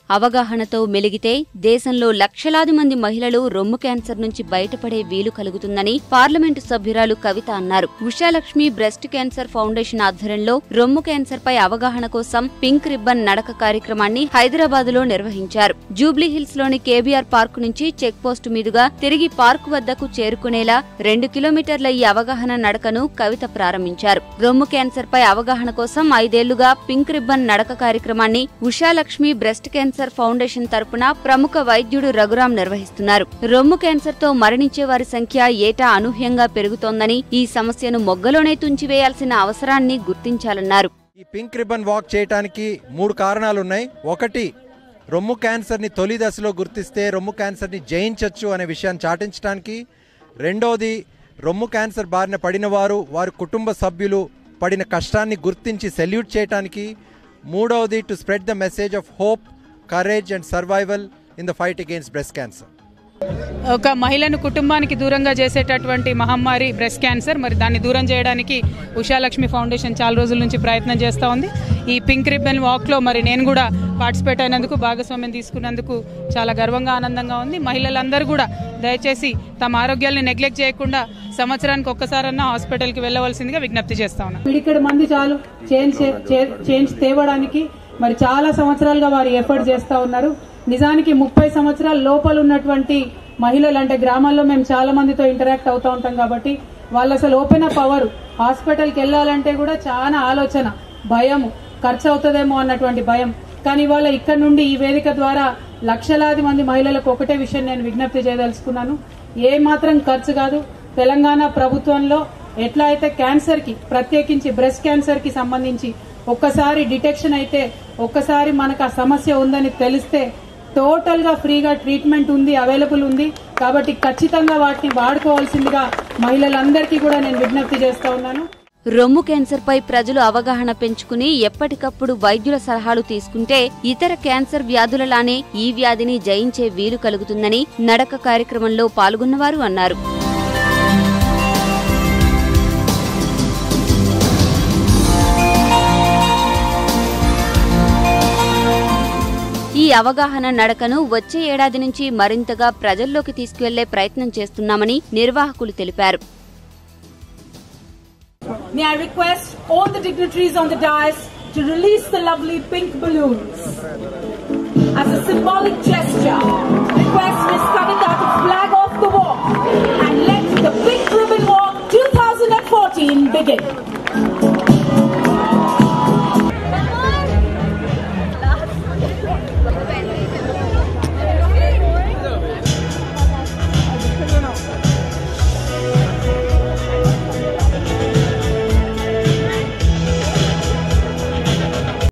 అవగాహనతో మెలిగితే దేశంలో లక్షలాది మంది మహిళలు రొమ్ము క్యాన్సర్ నుంచి బయటపడే వీలు కలుగుతుందని పార్లమెంటు సభ్యురాలు కవిత అన్నారు ఉషాలక్ష్మి బ్రెస్ట్ క్యాన్సర్ ఫౌండేషన్ ఆధ్వర్యంలో రొమ్ము క్యాన్సర్ పై అవగాహన కోసం పింక్ రిబ్బన్ నడక కార్యక్రమాన్ని హైదరాబాద్ లో నిర్వహించారు జూబ్లీ హిల్స్ లోని కేబీఆర్ పార్క్ నుంచి చెక్ పోస్ట్ మీదుగా తిరిగి పార్క్ వద్దకు చేరుకునేలా రెండు కిలోమీటర్ల ఈ అవగాహన నడకను కవిత ప్రారంభించారు రొమ్ము క్యాన్సర్ పై అవగాహన కోసం ఐదేళ్లుగా పింక్ రిబ్బన్ నడక కార్యక్రమాన్ని ఉషాలక్ష్మి బ్రెస్ట్ క్యాన్సర్ ఫౌండేషన్ తరపున ప్రముఖ వైద్యుడు రఘురాం నిర్వహిస్తున్నారు రొమ్ము క్యాన్సర్ తో మరణించే వారి సంఖ్య ఏటా అనూహ్యంగా పెరుగుతోందని ఈ సమస్యను మొగ్గలోనే తుంచివేయాల్సిన అవసరాన్ని గుర్తించాలన్నారు ఈ పింక్ రిబ్బన్ వాక్ చేయడానికి మూడు కారణాలు ఉన్నాయి ఒకటి రొమ్ము క్యాన్సర్ని తొలి దశలో గుర్తిస్తే రొమ్ము క్యాన్సర్ని జయించవచ్చు అనే విషయాన్ని చాటించడానికి రెండోది రొమ్ము క్యాన్సర్ బారిన పడిన వారు వారి కుటుంబ సభ్యులు పడిన కష్టాన్ని గుర్తించి సెల్యూట్ చేయడానికి మూడవది to spread the message of hope courage and survival in the fight against breast cancer ఒక మహిళను కుటుంబానికి దూరంగా చేసేటటువంటి మహమ్మారి బ్రెస్ట్ క్యాన్సర్ మరి దాన్ని దూరం చేయడానికి ఉషాలక్ష్మి ఫౌండేషన్ చాలా రోజుల నుంచి ప్రయత్నం చేస్తూ ఉంది ఈ పింక్ రిబ్బన్ వాక్లో మరి నేను కూడా పార్టిసిపేట్ అయినందుకు భాగస్వామ్యం తీసుకున్నందుకు చాలా గర్వంగా ఆనందంగా ఉంది మహిళలందరూ కూడా దయచేసి తమ ఆరోగ్యాన్ని నెగ్లెక్ట్ చేయకుండా సంవత్సరానికి ఒక్కసారన్నా హాస్పిటల్కి వెళ్ళవలసిందిగా విజ్ఞప్తి చేస్తా ఉన్నాను పిడికెడు మంది చాలు చేంజ్ చే- చే- చేంజ్ తేవడానికి మరి చాలా సంవత్సరాలుగా వారు ఎఫర్ట్ చేస్తా ఉన్నారు నిజానికి ముప్పై సంవత్సరాల లోపల ఉన్నటువంటి మహిళలు అంటే గ్రామాల్లో మేము చాలా మందితో ఇంటరాక్ట్ అవుతా ఉంటాం కాబట్టి వాళ్ళు అసలు ఓపెన్ అప్ అవరు హాస్పిటల్కి వెళ్ళాలంటే కూడా చాలా ఆలోచన భయము ఖర్చు అవుతుందేమో అన్నటువంటి భయం కానీ ఇవాళ ఇక్కడ నుండి ఈ వేదిక ద్వారా లక్షలాది మంది మహిళలకు ఒకటే విషయం నేను విజ్ఞప్తి చేయదలుచుకున్నాను ఏ మాత్రం ఖర్చు కాదు తెలంగాణ ప్రభుత్వంలో ఎట్లా అయితే క్యాన్సర్ కి ప్రత్యేకించి బ్రెస్ట్ క్యాన్సర్ కి సంబంధించి ఒక్కసారి డిటెక్షన్ అయితే ఒక్కసారి మనకు ఆ సమస్య ఉందని తెలిస్తే టోటల్ గా ఫ్రీగా ట్రీట్మెంట్ ఉంది అవైలబుల్ ఉంది కాబట్టి ఖచ్చితంగా వాటిని వాడుకోవాల్సిందిగా మహిళలందరికీ కూడా నేను విజ్ఞప్తి చేస్తా ఉన్నాను రొమ్ము క్యాన్సర్ పై ప్రజలు అవగాహన పెంచుకుని ఎప్పటికప్పుడు వైద్యుల సలహాలు తీసుకుంటే ఇతర క్యాన్సర్ వ్యాధులలానే ఈ వ్యాధిని జయించే వీలు కలుగుతుందని నడక కార్యక్రమంలో పాల్గొన్నవారు అన్నారు ఈ అవగాహన నడకను వచ్చే ఏడాది నుంచి మరింతగా ప్రజల్లోకి తీసుకువెళ్లే ప్రయత్నం చేస్తున్నామని నిర్వాహకులు తెలిపారు May I request all the dignitaries on the dais to release the lovely pink balloons. As a symbolic gesture, request Ms. Kavita to flag off the walk and let the Pink Ribbon Walk 2014 begin.